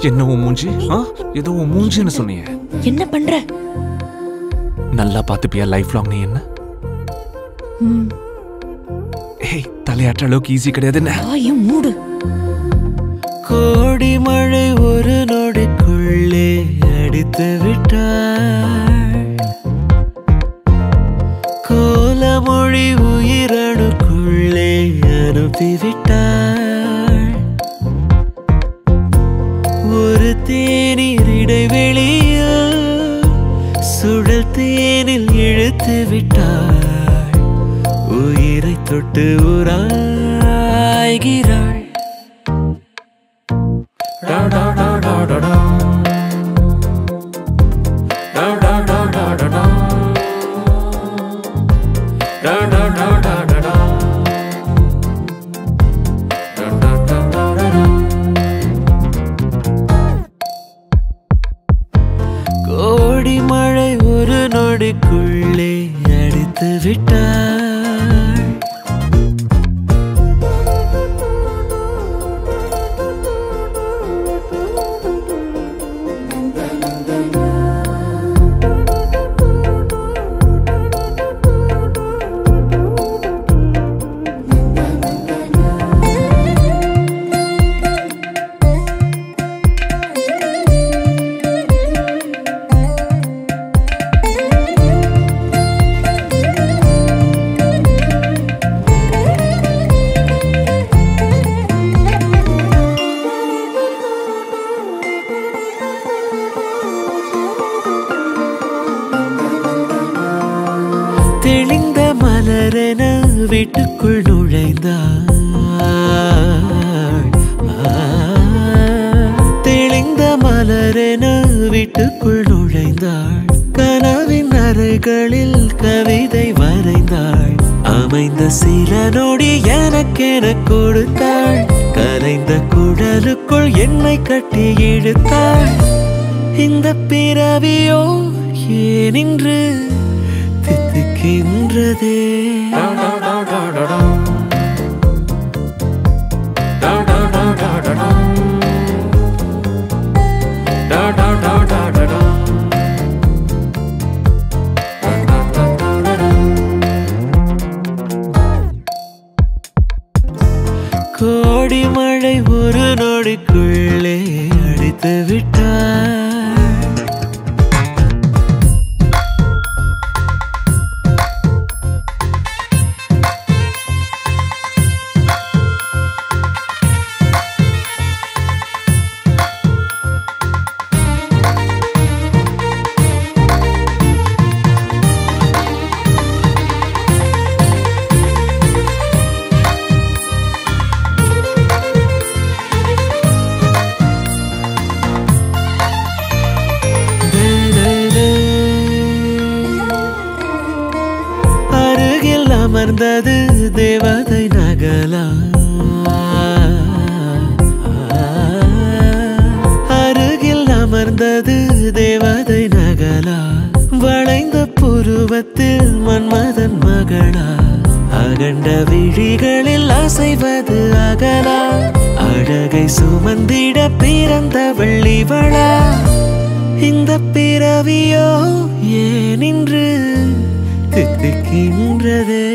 என்ன உன் மூஞ்சி ஆ ஏதோ உன் மூஞ்சின்னு சொன்னியே என்ன பண்ற நல்லா பார்த்துப்பியா லைஃப் லாங் நீ என்ன ம், ஏய் தலையாற்ற அளவுக்கு ஈஸி கிடையாது என்ன வாயை மூடு கோடி மழை ஒரு நொடிக்குள்ளே அடித்து விட்டாள் கோலமொழி உயிரணுக்குள்ளே அனுப்பிவிட்டாள் ஒரு தேநீர் இடைவெளியில் சுழல் தேனில் இழுத்து விட்டாள் உயிரை தொட்டு உராய்கிறாள் கோடி மழை ஒரு நொடிக்குள்ளே அடித்து விட்டாள் தெளிந்த மலரென வீட்டுக்குள் நுழைந்தாள் ஆ, தெளிந்த மலரென வீட்டுக்குள் நுழைந்தாள் கனவின் அறைகளில் கவிதை வரைந்தாள் அமைந்த சில நொடி எனக்கென கொடுத்தாள் கலைந்த குடலுக்குள் என்னை கட்டி இழுத்தாள் இந்த பிறவியோ ஏனின்று தித்திக்கின்றதே கோடி மழை ஒரு நொடிக்குள்ளே அடித்து விட்டாள் அருகில் அமர்ந்தது தேவதை நகலா அருகில் அமர்ந்தது தேவதை நகலா வளைந்த புருவத்தில் மன்மதன் மகளா அகண்ட விழிகளில் அசைவது அகலா அழகை சுமந்திட பிறந்தவள் இவளா இந்த பிறவியோ ஏனின்று தித்திக்கின்றதே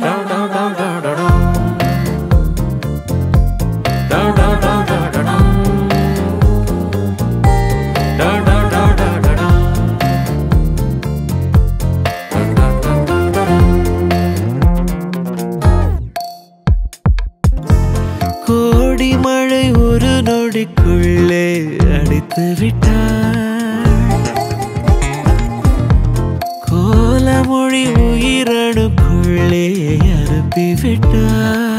கோடி மழை ஒரு நொடிக்குள்ளே அடித்து விட்டாள் கோலமொழி உயிரணுக்குள்ளே அனுப்பிவிட்டாள்